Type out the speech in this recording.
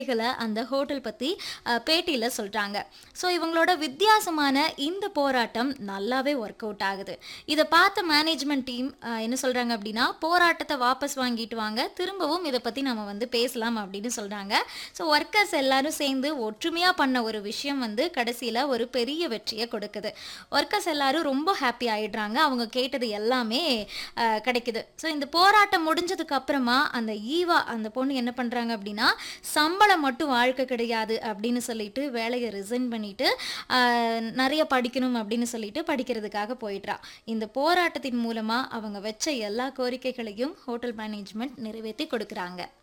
களை அந்த ஹோட்டல் பத்தி அ, பேட்டியில சொல்றாங்க ஸோ இவங்களோட வித்தியாசமான இந்த போராட்டம் நல்லாவே ஒர்க் அவுட் ஆகுது இதை பார்த்த மேனேஜ்மெண்ட் டீம் என்ன சொல்றாங்க அப்படின்னா போராட்டத்தை வாபஸ் வாங்கிட்டு வாங்க திரும்பவும் இதை பத்தி நம்ம வந்து பேசலாம் அப்படின்னு சொல்றாங்க ஸோ ஒர்க்கர்ஸ் எல்லாரும் சேர்ந்து ஒற்றுமையா பண்ண ஒரு விஷயம் வந்து கடைசியில ஒரு பெரிய வெற்றியை கொடுக்குது ஒர்க்கர்ஸ் எல்லாரும் ரொம்ப ஹாப்பி ஆயிடுறாங்க அவங்க கேட்டது எல்லாமே அஹ், கிடைக்குது ஸோ இந்த போராட்டம் முடிஞ்சதுக்கு அப்புறமா அந்த ஈவா அந்த பொண்ணு என்ன பண்றாங்க அப்படின்னா சம்பளம் மட்டும் வாழ்க்கை கிடையாது அப்படின்னு சொல்லிட்டு வேலையை ரிசைன் பண்ணிட்டு ஆஹ், நிறைய படிக்கணும் அப்படின்னு சொல்லிட்டு படிக்கிறதுக்காக போயிடுறா இந்த போராட்டத்தின் மூலமா அவங்க வச்ச எல்லா கோரிக்கைகளையும் ஹோட்டல் மேனேஜ்மெண்ட் நிறைவேற்றி கொடுக்குறாங்க